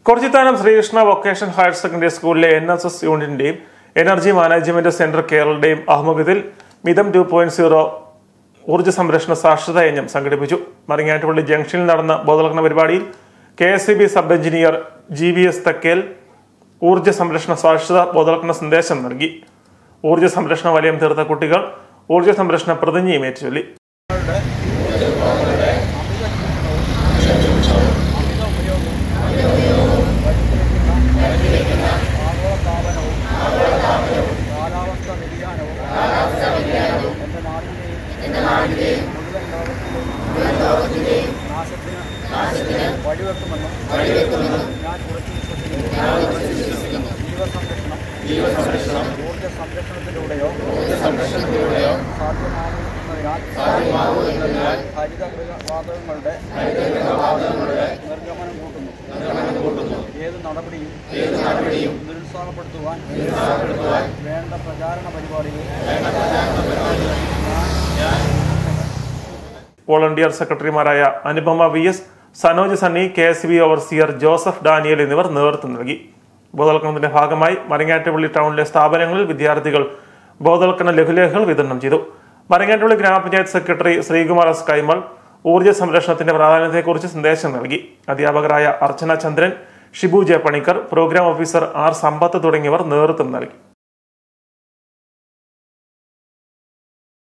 കൊറച്ചിത്താനം Sreekrishna vocational higher secondary സ്കൂളിലെ N S S യൂണിറ്റിന്റെയും energy management centre കേരളയുടെയും ആഭിമുഖ്യത്തിൽ മിതം ടു പോയിന്റ് സീറോ ഊർജ്ജ സംരക്ഷണ സാക്ഷരതാ യജ്ഞം സംഘടിപ്പിച്ചു മറിങ്ങാറ്റുപള്ളി ജംഗ്ഷനിൽ നടന്ന ബോധവൽക്കരണ പരിപാടിയിൽ K S C B sub engineer G V S Thakkel ഊർജ്ജ സംരക്ഷണ സാക്ഷരതാ ബോധവൽക്കരണ സന്ദേശം നൽകി ഊർജ്ജ സംരക്ഷണ വലയം തീർത്ത കുട്ടികൾ ഊർജ്ജ സംരക്ഷണ പ്രതിജ്ഞയും ഏറ്റുചൊല്ലി കാലാവസ്ഥ വ്യതിയാനവും എൻ്റെ നാടിൻ്റെയും മുഴുവൻ ലോകത്തിൻ്റെയും നാശത്തിന് വഴിവെക്കുമെന്നും ഞാൻ ഉറച്ചു വിശ്വസിക്കുന്നു ജീവസംരക്ഷണം ഊർജ്ജ സംരക്ഷണത്തിലൂടെയോ സാധ്യമാകുന്നതിനാൽ ഹരിത വാതകങ്ങളുടെ നിർഗമനം കൂട്ടുന്നു ഏത് നടപടിയും നിരുത്സാഹപ്പെടുത്തുവാൻ വേണ്ട പ്രചാരണ പരിപാടികൾ വോളണ്ടിയർ സെക്രട്ടറിമാരായ Anupama V S Sanoj Sunny K S B overseer Joseph Daniel എന്നിവർ നേതൃത്വം നൽകി ബോധവൽക്കരണത്തിന്റെ ഭാഗമായി മരങ്ങാറ്റുപള്ളി ടൗണിലെ സ്ഥാപനങ്ങളിൽ വിദ്യാർത്ഥികൾ ബോധവൽക്കരണ ലഘുലേഖകൾ വിതരണം ചെയ്തു മരങ്ങാറ്റുപള്ളി ഗ്രാമപഞ്ചായത്ത് സെക്രട്ടറി ശ്രീകുമാർ എസ് കൈമൾ ഊർജ്ജ സംരക്ഷണത്തിന്റെ പ്രാധാന്യത്തെക്കുറിച്ച് സന്ദേശം നൽകി അധ്യാപകരായ Archana Chandran Shibu J Panicker programme officer R Sampath തുടങ്ങിയവർ നേതൃത്വം നൽകി